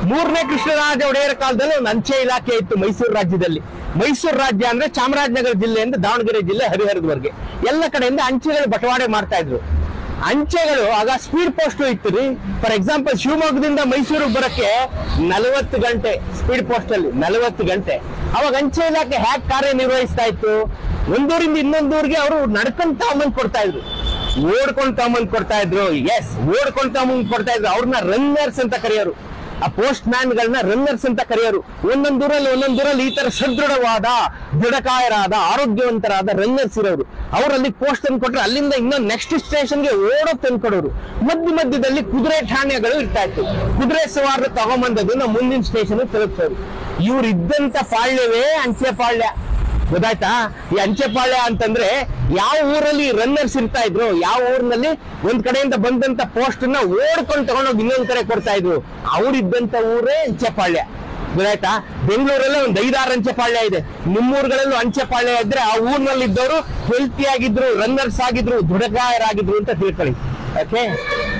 ಮೂರನೇ ಕೃಷ್ಣರಾಜ ಒಡೆಯರ ಕಾಲದಲ್ಲಿ ಒಂದು ಅಂಚೆ ಇಲಾಖೆ ಇತ್ತು ಮೈಸೂರು ರಾಜ್ಯದಲ್ಲಿ ಮೈಸೂರು ರಾಜ್ಯ ಅಂದ್ರೆ ಚಾಮರಾಜನಗರ ಜಿಲ್ಲೆಯಿಂದ ದಾವಣಗೆರೆ ಜಿಲ್ಲೆ ಹರಿಹರದವರೆಗೆ ಎಲ್ಲ ಕಡೆಯಿಂದ ಅಂಚೆಗಳು ಬಟವಾಡೆ ಮಾಡ್ತಾ ಇದ್ರು ಅಂಚೆಗಳು ಆಗ ಸ್ಪೀಡ್ ಪೋಸ್ಟ್ ಇತ್ತು ರೀ ಫಾರ್ ಎಕ್ಸಾಂಪಲ್ ಶಿವಮೊಗ್ಗದಿಂದ ಮೈಸೂರಿಗೆ ಬರಕ್ಕೆ ನಲವತ್ತು ಗಂಟೆ ಸ್ಪೀಡ್ ಪೋಸ್ಟ್ ಅಲ್ಲಿ ನಲವತ್ತು ಗಂಟೆ ಅವಾಗ ಅಂಚೆ ಇಲಾಖೆ ಹ್ಯಾಕ್ ಕಾರ್ಯನಿರ್ವಹಿಸ್ತಾ ಇತ್ತು ಒಂದೂರಿಂದ ಇನ್ನೊಂದೂರಿಗೆ ಅವರು ನಡ್ಕೊಂಡ್ ತಗೊಂಬಂದ್ ಕೊಡ್ತಾ ಇದ್ರು ಓಡ್ಕೊಂಡ್ ತಗೊಂಬಂದ್ ಕೊಡ್ತಾ ಇದ್ರು ಎಸ್ ಓಡ್ಕೊಂಡ್ ತಗೊಂಬಂದ್ ಕೊಡ್ತಾ ಇದ್ರು ಅವ್ರನ್ನ ರನ್ನರ್ಸ್ ಅಂತ ಕರೆಯೋರು ಆ ಪೋಸ್ಟ್ ಮ್ಯಾನ್ ಗಳನ್ನ ರನ್ನರ್ಸ್ ಅಂತ ಕರೆಯೋರು ಒಂದೊಂದ್ ಊರಲ್ಲಿ ಒಂದೊಂದ್ ಊರಲ್ಲಿ ಈ ತರ ಸದೃಢವಾದ ದೃಢಕಾಯರಾದ ಆರೋಗ್ಯವಂತರಾದ ರನ್ನರ್ಸ್ ಇರೋರು ಅವರಲ್ಲಿ ಪೋಸ್ಟ್ ತಂದು ಕೊಟ್ರೆ ಅಲ್ಲಿಂದ ಇನ್ನೊಂದು ನೆಕ್ಸ್ಟ್ ಸ್ಟೇಷನ್ಗೆ ಓಡೋಕ್ ತಂದು ಕೊಡೋರು ಮಧ್ಯ ಮಧ್ಯದಲ್ಲಿ ಕುದುರೆ ಠಾಣೆಗಳು ಇರ್ತಾ ಇತ್ತು ಕುದುರೆ ಸವಾರರು ತಗೊಂಬಂದದನ್ನ ಮುಂದಿನ ಸ್ಟೇಷನ್ ತಲುಪಿಸೋರು ಇವ್ರು ಇದ್ದಂತ ಪಾಳ್ಯವೇ ಅಂಚೆ ಪಾಳ್ಯ ಗೊತ್ತಾಯ್ತಾ ಈ ಅಂಚೆಪಾಳ್ಯ ಅಂತಂದ್ರೆ ಯಾವ ಊರಲ್ಲಿ ರನ್ನರ್ಸ್ ಇರ್ತಾ ಇದ್ರು ಯಾವ ಊರಿನಲ್ಲಿ ಒಂದ್ ಕಡೆಯಿಂದ ಬಂದಂತ ಪೋಸ್ಟ್ ನ ಓಡ್ಕೊಂಡು ತಗೊಂಡೋಗಿ ಇನ್ನೊಂದ್ ಕಡೆ ಕೊಡ್ತಾ ಇದ್ರು ಅವ್ರಿದ್ದಂತ ಊರೇ ಅಂಚೆಪಾಳ್ಯ ಗೊತ್ತಾಯ್ತಾ ಬೆಂಗಳೂರಲ್ಲೇ ಒಂದ್ ಐದಾರು ಅಂಚೆಪಾಳ್ಯ ಇದೆ ನಿಮ್ಮೂರ್ಗಳಲ್ಲೂ ಅಂಚೆಪಾಳ್ಯ ಇದ್ರೆ ಆ ಊರ್ನಲ್ಲಿ ಇದ್ದವರು ಹೆಲ್ತಿ ಆಗಿದ್ರು ರನ್ನರ್ಸ್ ಆಗಿದ್ರು ದೃಢಕಾಯರಾಗಿದ್ರು ಅಂತ ತಿಳ್ಕೊಳ್ಳಿ ಓಕೆ